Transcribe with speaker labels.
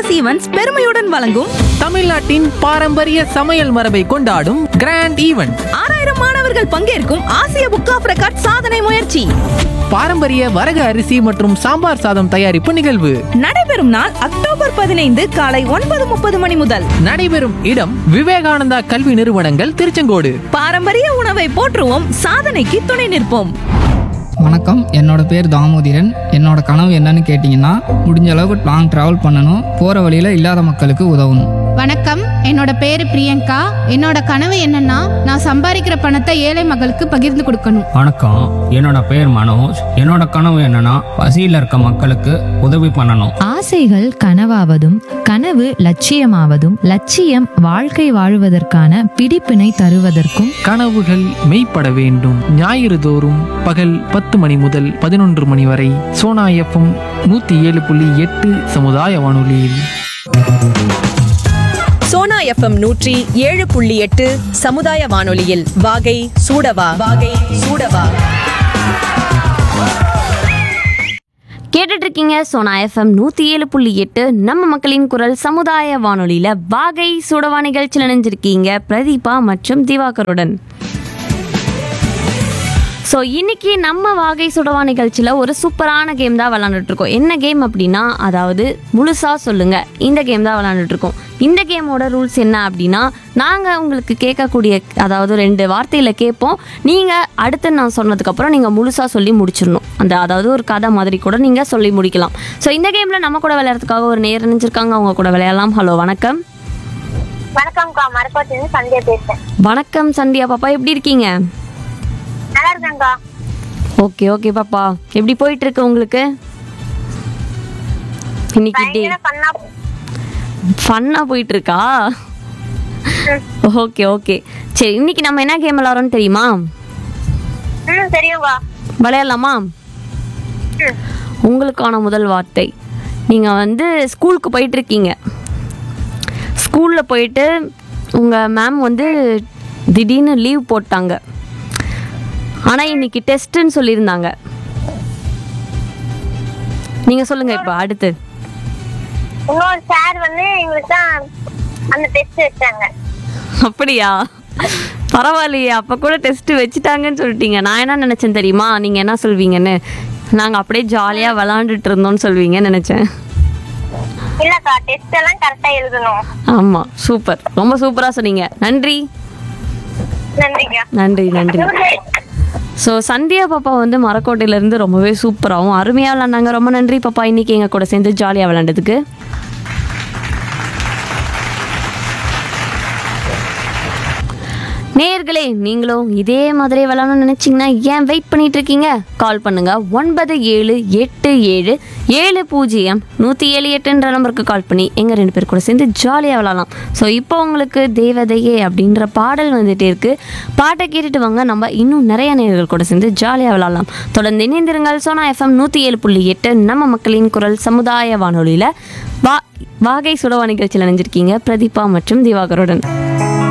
Speaker 1: mass events பெருமையுடன் வழங்கும்
Speaker 2: தமிழ்நாட்டின் பாரம்பரிய சமையல் மரபை கொண்டாடும் கிராண்ட் ஈவெண்ட்
Speaker 1: ஆறாயிரம் மாணவர்கள் பங்கேற்கும் ஆசிய புக் ஆஃப் ரெக்கார்ட் சாதனை முயற்சி
Speaker 2: பாரம்பரிய வரகு அரிசி மற்றும் சாம்பார் சாதம் தயாரிப்பு நிகழ்வு
Speaker 1: நடைபெறும் நாள் அக்டோபர் பதினைந்து காலை ஒன்பது முப்பது மணி முதல்
Speaker 2: நடைபெறும் இடம் விவேகானந்தா கல்வி நிறுவனங்கள் திருச்செங்கோடு
Speaker 1: பாரம்பரிய உணவை போற்றுவோம் சாதனைக்கு துணை நிற்போம்
Speaker 3: வணக்கம் என்னோட பேர் தாமோதிரன் என்னோட கனவு என்னன்னு கேட்டிங்கன்னா முடிஞ்ச அளவுக்கு லாங் ட்ராவல் பண்ணணும் போகிற வழியில் இல்லாத மக்களுக்கு உதவணும்
Speaker 4: வணக்கம் என்னோட பேரு பிரியங்கா என்னோட கனவு என்னன்னா நான் சம்பாதிக்கிற பணத்தை ஏழை மக்களுக்கு பகிர்ந்து கொடுக்கணும்
Speaker 5: வணக்கம் என்னோட பேர் மனோஜ் என்னோட கனவு என்னன்னா பசியில் இருக்க மக்களுக்கு உதவி பண்ணணும்
Speaker 6: ஆசைகள் கனவாவதும் கனவு லட்சியமாவதும் லட்சியம் வாழ்க்கை வாழுவதற்கான பிடிப்பினை தருவதற்கும்
Speaker 2: கனவுகள் மெய்ப்பட வேண்டும் ஞாயிறு தோறும் பகல் பத்து மணி முதல் பதினொன்று மணி வரை சோனா எஃப்எம் நூத்தி ஏழு புள்ளி எட்டு சமுதாய வானொலியில்
Speaker 7: சோனா எஃப்எம் நூற்றி ஏழு புள்ளி எட்டு சமுதாய வானொலியில் வாகை சூடவா வாகை சூடவா
Speaker 8: கேட்டுட்டு இருக்கீங்க சோனா எஃப்எம் நூற்றி ஏழு புள்ளி எட்டு நம்ம மக்களின் குரல் சமுதாய வானொலியில் வாகை சுடவா நிகழ்ச்சியில் இணைஞ்சிருக்கீங்க பிரதீபா மற்றும் திவாகருடன் ஸோ இன்னைக்கு நம்ம வாகை சுடவா நிகழ்ச்சியில் ஒரு சூப்பரான கேம் தான் விளாண்டுட்டு இருக்கோம் என்ன கேம் அப்படின்னா அதாவது முழுசா சொல்லுங்க இந்த கேம் தான் விளாண்டுட்டு இருக்கோம் இந்த கேமோட ரூல்ஸ் என்ன அப்படின்னா நாங்கள் உங்களுக்கு கேட்கக்கூடிய அதாவது ரெண்டு வார்த்தையில் கேட்போம் நீங்கள் அடுத்து நான் சொன்னதுக்கப்புறம் நீங்கள் முழுசாக சொல்லி முடிச்சிடணும் அந்த அதாவது ஒரு கதை மாதிரி கூட நீங்கள் சொல்லி முடிக்கலாம் ஸோ இந்த கேமில் நம்ம கூட விளையாடுறதுக்காக ஒரு நேர் நினைச்சிருக்காங்க அவங்க கூட விளையாடலாம் ஹலோ வணக்கம்
Speaker 9: வணக்கம்க்கா மரக்கோட்டிலிருந்து சந்தியா பேசுறேன்
Speaker 8: வணக்கம் சந்தியா பாப்பா எப்படி இருக்கீங்க
Speaker 9: நல்லா இருக்கேன்க்கா
Speaker 8: ஓகே ஓகே பாப்பா எப்படி போயிட்டு இருக்கு உங்களுக்கு இன்னைக்கு டே
Speaker 9: பயங்கர பண்ணா
Speaker 8: ஃபன்னாக போயிட்டு இருக்கா ஓகே ஓகே சரி இன்னைக்கு நம்ம என்ன கேம் விளாட்றோம்னு தெரியுமா
Speaker 9: ம் தெரியும்க்கா
Speaker 8: விளையாடலாமா உங்களுக்கான முதல் வார்த்தை நீங்கள் வந்து ஸ்கூலுக்கு போயிட்டு இருக்கீங்க ஸ்கூலில் போயிட்டு உங்கள் மேம் வந்து திடீர்னு லீவ் போட்டாங்க ஆனால் இன்னைக்கு டெஸ்ட்டுன்னு சொல்லியிருந்தாங்க நீங்கள் சொல்லுங்கள் இப்போ அடுத்து
Speaker 9: இன்னொரு சார் வந்து எங்களுக்கு தான் அந்த டெஸ்ட் வச்சாங்க
Speaker 8: அப்படியா பரவாயில்லையே அப்போ கூட டெஸ்ட் வச்சுட்டாங்கன்னு சொல்லிட்டீங்க நான் என்ன நினச்சேன் தெரியுமா நீங்கள் என்ன சொல்வீங்கன்னு நாங்கள் அப்படியே ஜாலியாக விளாண்டுட்டு இருந்தோம்னு சொல்வீங்கன்னு நினச்சேன்
Speaker 9: இல்லக்கா டெஸ்ட் எல்லாம் கரெக்டா எழுதணும்
Speaker 8: ஆமாம் சூப்பர் ரொம்ப சூப்பராக சொன்னீங்க நன்றி
Speaker 9: நன்றிக்கா
Speaker 8: நன்றி நன்றி ஸோ சந்தியா பாப்பா வந்து மரக்கோட்டையிலேருந்து ரொம்பவே சூப்பராகவும் அருமையாக விளாண்டாங்க ரொம்ப நன்றி பாப்பா இன்னைக்கு எங்கள் கூட சேர்ந்து ஜாலியாக விளாண்டதுக்கு நேயர்களே நீங்களும் இதே மாதிரி விளாடணும்னு நினச்சிங்கன்னா ஏன் வெயிட் பண்ணிட்டு இருக்கீங்க கால் பண்ணுங்க ஒன்பது ஏழு எட்டு ஏழு ஏழு பூஜ்ஜியம் நூற்றி ஏழு எட்டுன்ற நம்பருக்கு கால் பண்ணி எங்கள் ரெண்டு பேர் கூட சேர்ந்து ஜாலியாக விளாடலாம் ஸோ இப்போ உங்களுக்கு தேவதையே அப்படின்ற பாடல் வந்துட்டே இருக்கு பாட்டை கேட்டுட்டு வாங்க நம்ம இன்னும் நிறைய நேயர்கள் கூட சேர்ந்து ஜாலியாக விளாடலாம் தொடர்ந்து இணைந்திருங்கள் சோனா எஃப்எம் நூற்றி ஏழு புள்ளி எட்டு நம்ம மக்களின் குரல் சமுதாய வானொலியில் வா வாகை சுடவா நிகழ்ச்சியில் நினைஞ்சிருக்கீங்க பிரதீபா மற்றும் திவாகருடன்